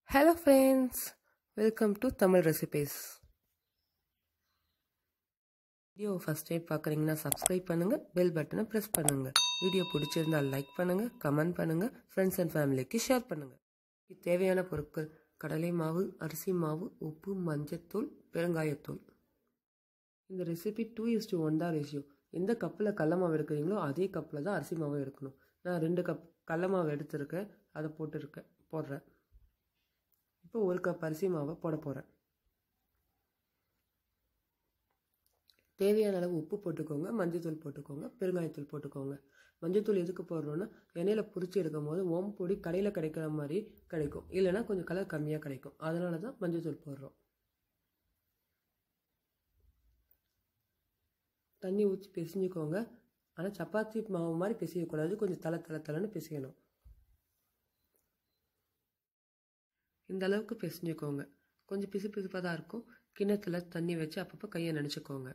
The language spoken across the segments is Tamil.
hello friends welcome to Tamil recipes video first time பார்க்குறீங்கன்னா சப்ஸ்கிரைப் பண்ணுங்கள் பெல் பட்டனை ப்ரெஸ் பண்ணுங்கள் வீடியோ பிடிச்சிருந்தால் லைக் பண்ணுங்கள் கமெண்ட் பண்ணுங்கள் ஃப்ரெண்ட்ஸ் அண்ட் ஃபேமிலிக்கு ஷேர் பண்ணுங்கள் இதுக்கு தேவையான பொருட்கள் கடலை மாவு அரிசி மாவு உப்பு மஞ்சத்தூள் பெருங்காயத்தூள் இந்த recipe two is to one தான் ரேஷியோ எந்த கப்பில் கடல மாவு எடுக்கிறீங்களோ அதே கப்பில் தான் அரிசி மாவு எடுக்கணும் நான் ரெண்டு கப் கடல மாவு எடுத்திருக்கேன் அதை போட்டுருக்கேன் போடுறேன் இப்போ ஒரு கப் அரிசி மாவை போட போகிறேன் தேவையான அளவு உப்பு போட்டுக்கோங்க மஞ்சத்தூள் போட்டுக்கோங்க பெருங்காயத்தூள் போட்டுக்கோங்க மஞ்சத்தூள் எதுக்கு போடுறோன்னா எண்ணெயில் பொரிச்சு எடுக்கும் போது ஓம் பொடி கடையில் கிடைக்கிற மாதிரி கிடைக்கும் இல்லைன்னா கொஞ்சம் கலர் கம்மியாக கிடைக்கும் அதனால தான் மஞ்சத்தூள் போடுறோம் தண்ணி ஊற்றி பிசைஞ்சுக்கோங்க ஆனால் சப்பாத்தி மாவு மாதிரி பிசையக்கூடாது கொஞ்சம் தலை தலை தலைன்னு பிசையணும் இந்த அளவுக்கு பிசைஞ்சுக்கோங்க கொஞ்சம் பிசு பிசுப்பாக தான் இருக்கும் கிண்ணத்தில் தண்ணி வச்சு அப்பப்போ கையை நினச்சிக்கோங்க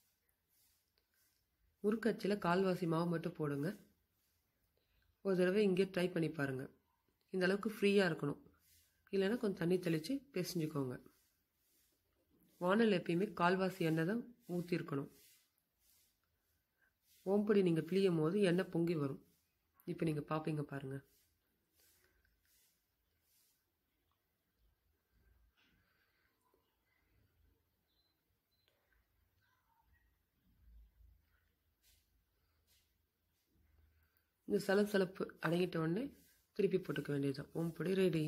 முறுக்கச்சில் கால்வாசி மாவு மட்டும் போடுங்க ஒரு தடவை இங்கே ட்ரை பண்ணி பாருங்கள் இந்த அளவுக்கு ஃப்ரீயாக இருக்கணும் இல்லைன்னா கொஞ்சம் தண்ணி தெளித்து பிசைஞ்சுக்கோங்க வானல் எப்பயுமே கால்வாசி எண்ணெய் தான் ஊற்றிருக்கணும் ஓம்பொடி நீங்கள் பிழியும் போது எண்ணெய் பொங்கி வரும் இப்போ நீங்கள் பார்ப்பீங்க பாருங்கள் இந்த சலப்பு சலப்பு அடங்கிட்ட உடனே திருப்பி போட்டுக்க வேண்டியதுதான் ஓம்பொடி ரெடி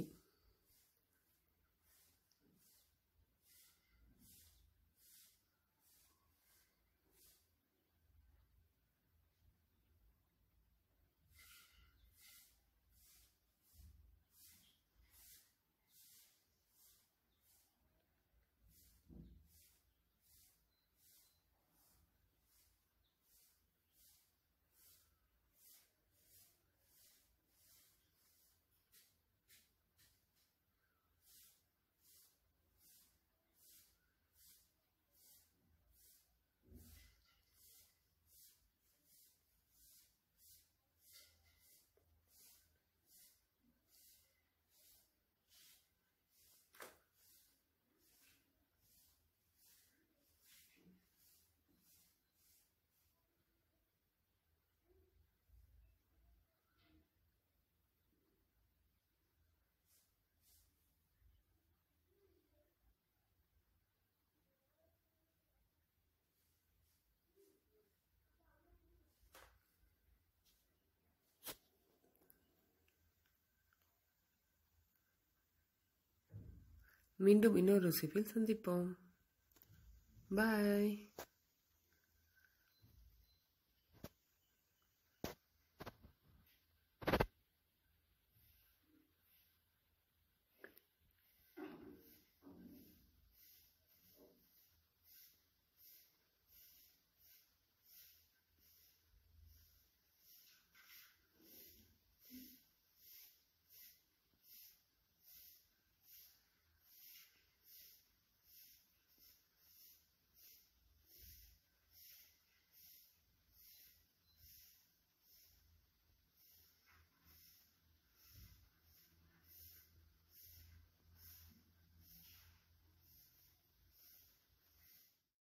மீண்டும் இன்னொரு ரெசிபியில் சந்திப்போம் பாய்